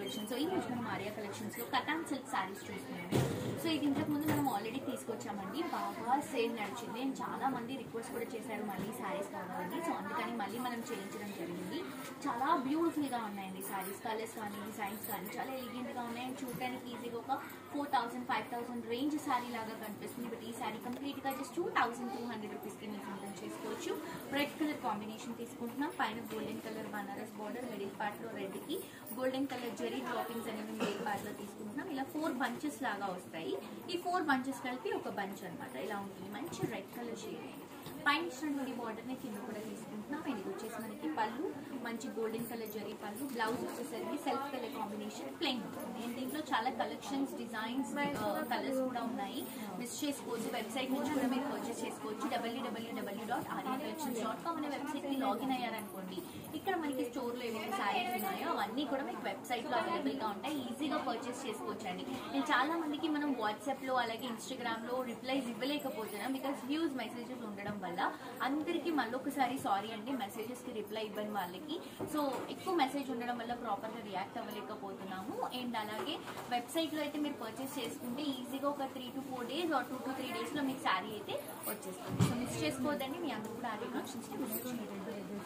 collection so ఈ రోజు మనం ఆర్యా కలెక్షన్స్ లో కటాన్ సిల్క్ సారీస్ చూస్తున్నాము సో ఇది ఇంతకు ముందు మనం ఆల్రెడీ తీసుకొచ్చామండి బాగా సేల్ నడిచింది అండ్ చాలా మంది రిక్వెస్ట్ కూడా చేశారు మళ్ళీ సారీస్ కావాలని సో అందుకని మళ్ళీ మనం చేయించడం జరిగింది చాలా బ్యూటిఫుల్ గా ఉన్నాయండి సారీస్ కలర్స్ కానీ డిజైన్స్ కానీ చాలా ఎలిగెంట్ గా ఉన్నాయి అండ్ చూడడానికి ఈజీగా ఒక four thousand five thousand range sari లాగా కనిపిస్తుంది బట్ ఈ సారీ కంప్లీట్ గా just two thousand two hundred rupees కి మీరు సొంతం చేసుకోవచ్చు రెడ్ కలర్ కాంబినేషన్ తీసుకుంటున్నాం పైన golden colour Banaras border middle part లో రెడ్ కి గోల్డెన్ కలర్ జెరీ డ్రాపింగ్స్ అనేవి మిడిల్ పార్ట్ లో తీసుకుంటున్నాం ఇలా ఫోర్ బంచెస్ లాగా వస్తాయి ఈ ఫోర్ బంచెస్ కలిపి ఒక బంచ్ అన్నమాట ఇలా ఉంటుంది మంచి రెడ్ కలర్ షేడ్ పైన ఇచ్చినటువంటి బార్డర్ ని కింద కూడా తీసుకుంటున్నాం అండ్ ఇది వచ్చేసి మనకి పళ్ళు మంచి గోల్డెన్ కలర్ జరీ పళ్ళు బ్లౌజ్ వచ్చేసరికి సెల్ఫ్ కలర్ కాంబినేషన్ ప్లెయిన్ ఉంటుంది అండ్ దీంట్లో చాలా కలెక్షన్స్ డిజైన్స్ కలర్స్ కూడా ఉన్నాయి మిస్ చేసుకోవచ్చు వెబ్సైట్ నుంచి కూడా మీరు పర్చేస్ చేసుకోవచ్చు WWW dot Arya collections dot com అనే వెబ్సైట్ కి లాగిన్ అయ్యారనుకోండి ఇక్కడ మనకి స్టోర్ లో ఏవైతే సారీస్ ఉన్నాయో అవన్నీ కూడా మీకు వెబ్సైట్ లో అవైలబుల్ గా ఉంటాయి ఈజీగా పర్చేస్ చేసుకోవచ్చు అండి నేను చాలా మందికి మనం వాట్సాప్ లో అలాగే ఇన్స్టాగ్రామ్ లో రిప్లైస్ ఇవ్వలేకపోతున్నాం బికాస్ హ్యూజ్ మెసేజెస్ ఉండడం వల్ల అందరికీ మళ్ళొకసారి సారీ అండి మెసేజెస్ కి రిప్లై ఇవ్వని వాళ్ళకి సో ఎక్కువ మెసేజ్ ఉండడం వల్ల ప్రాపర్ గా రియాక్ట్ అవ్వలేకపోతున్నాము అండ్ అలాగే వెబ్సైట్ లో అయితే మీరు పర్చేస్ చేసుకుంటే ఈజీగా ఒక three to four days or two to three days లో మీకు శారీ అయితే వచ్చేస్తుంది సో మిస్ చేసుకోవద్దండి మీ అందరూ కూడా ఆర్యా కలెక్షన్స్ కి విజిట్ చేయండి